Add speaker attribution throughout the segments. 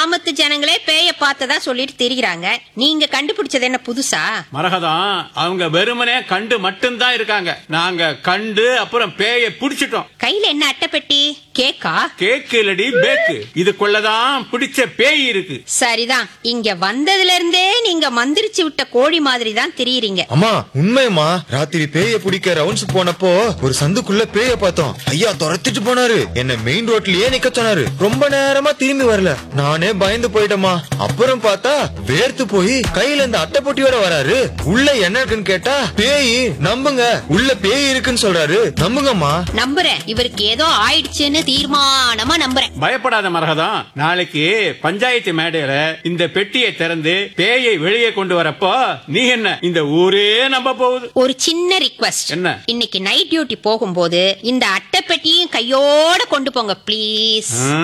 Speaker 1: கிராமத்து ஜனங்களே பேய பார்த்ததா சொல்லிட்டு திரிகிறாங்க நீங்க கண்டுபிடிச்சது என்ன புதுசா
Speaker 2: மரகதம் அவங்க வெறுமனே கண்டு மட்டும்தான் இருக்காங்க நாங்க கண்டு அப்புறம் பேயை புடிச்சிட்டோம்
Speaker 1: கையில என்ன அட்டைப்பெட்டி கேக்கா
Speaker 2: கேக்கு இல்லடி பேக்கு இதுக்குள்ளதான் பிடிச்ச பேய் இருக்கு
Speaker 1: சரிதான் இங்க வந்ததுல இருந்தே நீங்க மந்திரிச்சு விட்ட கோழி மாதிரி தான் திரியுறீங்க
Speaker 3: அம்மா உண்மையம்மா ராத்திரி பேய பிடிக்க ரவுண்ட்ஸ் போனப்போ ஒரு சந்துக்குள்ள பேய பார்த்தோம் ஐயா துரத்திட்டு போனாரு என்ன மெயின் ரோட்லயே நிக்க சொன்னாரு ரொம்ப நேரமா திரும்பி வரல நானே பயந்து போயிட்டேம்மா அப்புறம் பார்த்தா வேர்த்து போய் கையில இந்த அட்டை பொட்டியோட வராரு உள்ள என்ன இருக்குன்னு கேட்டா பேய் நம்புங்க உள்ள பேய் இருக்குன்னு சொல்றாரு நம்புங்கம்மா
Speaker 1: நம்புறேன் இவருக்கு ஏதோ ஆயிடுச்சுன்னு தீர்மானமா நம்புறேன்
Speaker 2: பயப்படாத மரகதம் நாளைக்கு பஞ்சாயத்து மேடையில இந்த பெட்டியை திறந்து பேயை வெளியே கொண்டு வரப்போ நீ என்ன இந்த ஊரே நம்ப போகுது
Speaker 1: ஒரு சின்ன ரிக்வஸ்ட்
Speaker 2: என்ன?
Speaker 1: இன்னைக்கு நைட் டியூட்டி போகும்போது இந்த அட்டைப்பெட்டியும் கையோட கொண்டு போங்க ப்ளீஸ்
Speaker 2: ஆ?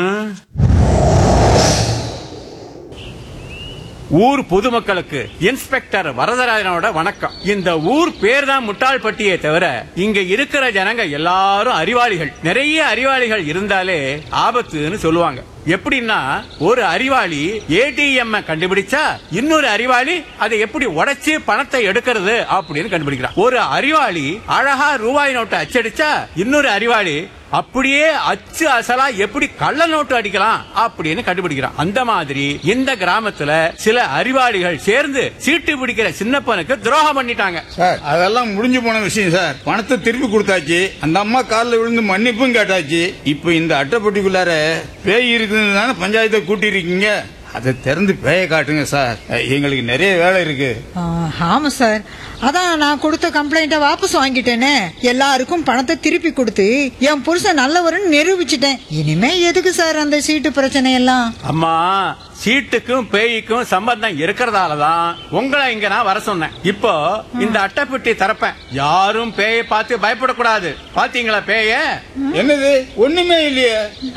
Speaker 2: ஊர் பொதுமக்களுக்கு இன்ஸ்பெக்டர் வரதராஜனோட வணக்கம் இந்த ஊர் பேர் தான் முட்டாள்பட்டியே தவிர இங்க இருக்கிற ஜனங்க எல்லாரும் அறிவாளிகள் நிறைய அறிவாளிகள் இருந்தாலே ஆபத்துன்னு சொல்லுவாங்க எப்படின்னா ஒரு அறிவாளி ஏடிஎம் கண்டுபிடிச்சா இன்னொரு அறிவாளி அதை எப்படி உடைச்சு பணத்தை எடுக்கிறது அப்படின்னு கண்டுபிடிக்கிறான் ஒரு அறிவாளி அழகா ரூபாய் நோட்டை அச்சடிச்சா இன்னொரு அறிவாளி அப்படியே அச்சு அசலா எப்படி கள்ள நோட்டு அடிக்கலாம் அப்படின்னு கண்டுபிடிக்கிறான் அந்த மாதிரி இந்த கிராமத்துல சில அறிவாளிகள் சேர்ந்து சீட்டு பிடிக்கிற சின்னப்பனுக்கு துரோகம் பண்ணிட்டாங்க
Speaker 4: சார் அதெல்லாம் முடிஞ்சு போன விஷயம் சார் பணத்தை திருப்பி கொடுத்தாச்சு அந்த அம்மா காலில் விழுந்து மன்னிப்பும் கேட்டாச்சு இப்போ இந்த அட்டைப்பட்டிக்குள்ளார பேய் இருக்குன்னு தானே பஞ்சாயத்தை கூட்டியிருக்கீங்க அதை திறந்து பேயை காட்டுங்க சார் எங்களுக்கு நிறைய வேலை இருக்கு
Speaker 5: ஆ, ஆமா சார் அதான் நான் கொடுத்த கம்ப்ளைண்ட்டை வாபஸ் வாங்கிட்டேனே எல்லாருக்கும் பணத்தை திருப்பி கொடுத்து என் புருஷன் நல்லவருன்னு நிரூபிச்சிட்டேன் இனிமே எதுக்கு சார் அந்த சீட்டு பிரச்சனை எல்லாம்
Speaker 2: அம்மா சீட்டுக்கும் பேய்க்கும் சம்பந்தம் இருக்கிறதால தான் உங்களை இங்க நான் வர சொன்னேன் இப்போ இந்த அட்டைப்பெட்டி திறப்பேன் யாரும் பேயை பார்த்து பயப்படக்கூடாது பாத்தீங்களா பேய
Speaker 4: என்னது ஒண்ணுமே இல்லையே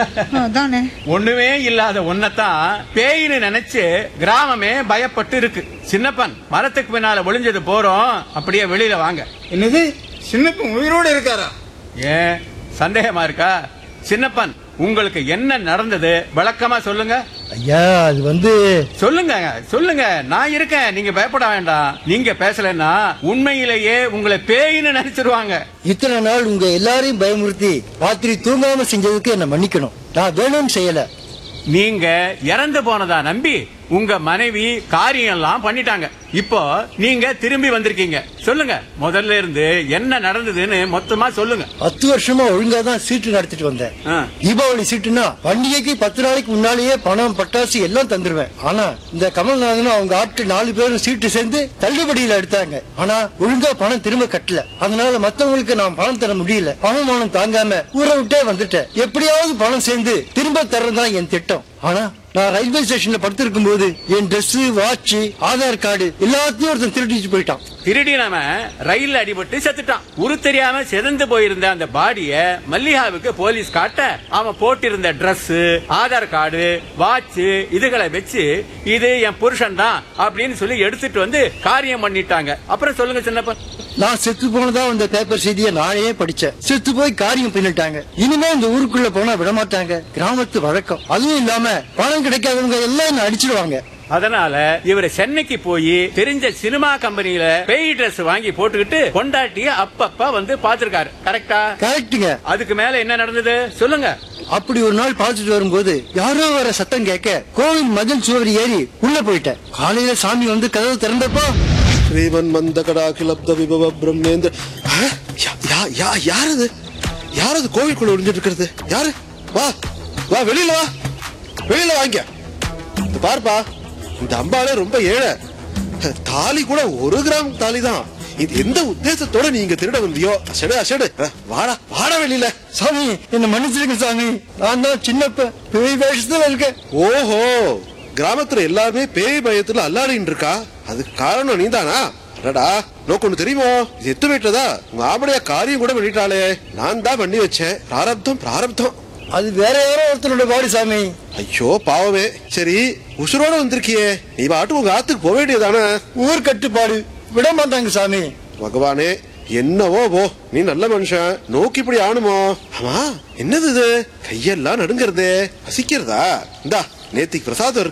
Speaker 5: அதானே
Speaker 2: ஒண்ணுமே இல்லாத ஒன்னதான் பேயின்னு நினைச்சு கிராமமே பயப்பட்டு இருக்கு சின்னப்பன் மரத்துக்கு பின்னால ஒளிஞ்சது போறோம் அப்படியே வெளியில வாங்க
Speaker 4: என்னது சின்னப்பன் உயிரோடு இருக்காரா
Speaker 2: ஏன் சந்தேகமா இருக்கா சின்னப்பன் உங்களுக்கு என்ன நடந்தது விளக்கமா சொல்லுங்க
Speaker 6: ஐயா அது வந்து
Speaker 2: சொல்லுங்க சொல்லுங்க நான் இருக்கேன் நீங்க பயப்பட வேண்டாம் நீங்க பேசலன்னா உண்மையிலேயே உங்களை பேயின்னு நினைச்சிருவாங்க
Speaker 6: இத்தனை நாள் உங்க எல்லாரையும் பயமுறுத்தி ராத்திரி தூங்காம செஞ்சதுக்கு என்ன மன்னிக்கணும் நான் வேணும்னு செய்யல
Speaker 2: நீங்க இறந்து போனதா நம்பி உங்க மனைவி காரியம் எல்லாம் பண்ணிட்டாங்க இப்போ நீங்க திரும்பி வந்திருக்கீங்க சொல்லுங்க முதல்ல இருந்து என்ன நடந்ததுன்னு மொத்தமா சொல்லுங்க
Speaker 6: பத்து வருஷமா ஒழுங்கா தான் சீட்டு நடத்திட்டு வந்தேன்
Speaker 2: ஆ.
Speaker 6: தீபாவளி சீட்டுனா பண்டிகைக்கு பத்து நாளைக்கு முன்னாலேயே பணம் பட்டாசு எல்லாம் தந்துருவேன் ஆனா இந்த கமல்நாதனும் அவங்க ஆட்கள் நாலு பேரும் சீட்டு சேர்ந்து தள்ளுபடியில எடுத்தாங்க ஆனா ஒழுங்கா பணம் திரும்ப கட்டல அதனால மத்தவங்களுக்கு நான் பணம் தர முடியல பணம் பணம் தாங்காம ஊரை விட்டே வந்துட்டேன் எப்படியாவது பணம் சேர்ந்து திரும்ப தர்றதுதான் என் திட்டம் ஆனா நான் ரயில்வே ஸ்டேஷன்ல படுத்திருக்கும் போது என் Dress வாட்ச் ஆதார் கார்டு எல்லாத்தையும் ஒருத்தன் திருடிச்சு போயிட்டான்
Speaker 2: திருடினவன் ரயில் அடிபட்டு செத்துட்டான் உரு தெரியாம செதந்து போயிருந்த அந்த பாடிய மல்லிகாவுக்கு போலீஸ் காட்ட அவன் போட்டிருந்த Dress ஆதார் கார்டு வாட்ச் இதுகளை வச்சு இது என் புருஷன் தான் அப்படின்னு சொல்லி எடுத்துட்டு வந்து காரியம் பண்ணிட்டாங்க அப்புறம் சொல்லுங்க சின்னப்பன்
Speaker 6: நான் செத்து போனதா வந்த பேப்பர் செய்தியை நானே படிச்சேன் செத்து போய் காரியம் பண்ணிட்டாங்க இனிமே இந்த ஊருக்குள்ள போனா விட மாட்டாங்க கிராமத்து வழக்கம் அதுவும் இல்லாம பணம் கிடைக்காதவங்க எல்லாம் என்ன அடிச்சிடுவாங்க
Speaker 2: அதனால இவர் சென்னைக்கு போய் தெரிஞ்ச சினிமா கம்பெனியில பேய் Dress வாங்கி போட்டுக்கிட்டு கொண்டாட்டிய அப்பப்ப வந்து பாத்திருக்காரு கரெக்டா
Speaker 6: கரெக்டுங்க
Speaker 2: அதுக்கு மேல என்ன நடந்தது சொல்லுங்க
Speaker 6: அப்படி ஒரு நாள் பார்த்துட்டு வரும்போது யாரோ வர சத்தம் கேட்க கோவில் மதில் சுவர் ஏறி உள்ள போயிட்டேன் காலையில சாமி வந்து கதவு திறந்தப்போ
Speaker 7: ஸ்ரீமன் மந்தகடாகிலப்த விபவ பிரம்மேந்திர ஆ? யா- யா- யா- யார் அது யார் அது கோவிலுக்குள்ள ஒளிஞ்சிட்டு இருக்கிறது யாரு வா வா வெளியில வா வெளியில வாங்க இந்த பாருப்பா இந்த அம்பாளே ரொம்ப ஏழை தாலி கூட ஒரு கிராம் தாலி தான் இது எந்த உத்தேசத்தோட நீங்க திருட வந்தியோ அசடு அசடு ஆ, வாடா வாடா வெளியில
Speaker 6: சாமி என்ன மன்னிச்சிருங்க சாமி நான் தான் சின்னப்ப பேய் வேஷத்துல இருக்கேன்
Speaker 7: ஓஹோ கிராமத்துல எல்லாருமே பேய் பயத்துல அல்லாடின்னு இருக்கா அதுக்கு காரணம் நீதானா அடடா நோக்கு ஒண்ணு தெரியுமோ இது எத்து விட்டதா உங்க ஆம்படையா காரியம் கூட பண்ணிட்டாளே நான் தான் பண்ணி வச்சேன் பிராரப்தம் பிராரப்தம்
Speaker 6: அது வேற யாரோ ஒருத்தனோட பாடி சாமி
Speaker 7: ஐயோ பாவமே சரி உசுரோட வந்திருக்கியே நீ பாட்டு உங்க ஆத்துக்கு போக வேண்டியதானே
Speaker 6: ஊர் கட்டுப்பாடு விட மாட்டாங்க சாமி
Speaker 7: பகவானே என்னவோ போ நீ நல்ல மனுஷன் நோக்கி இப்படி ஆணுமோ ஆமா என்னது இது கையெல்லாம் நடுங்கிறதே பசிக்கிறதா இந்தா நேத்திக்கு பிரசாதம் இருக்கு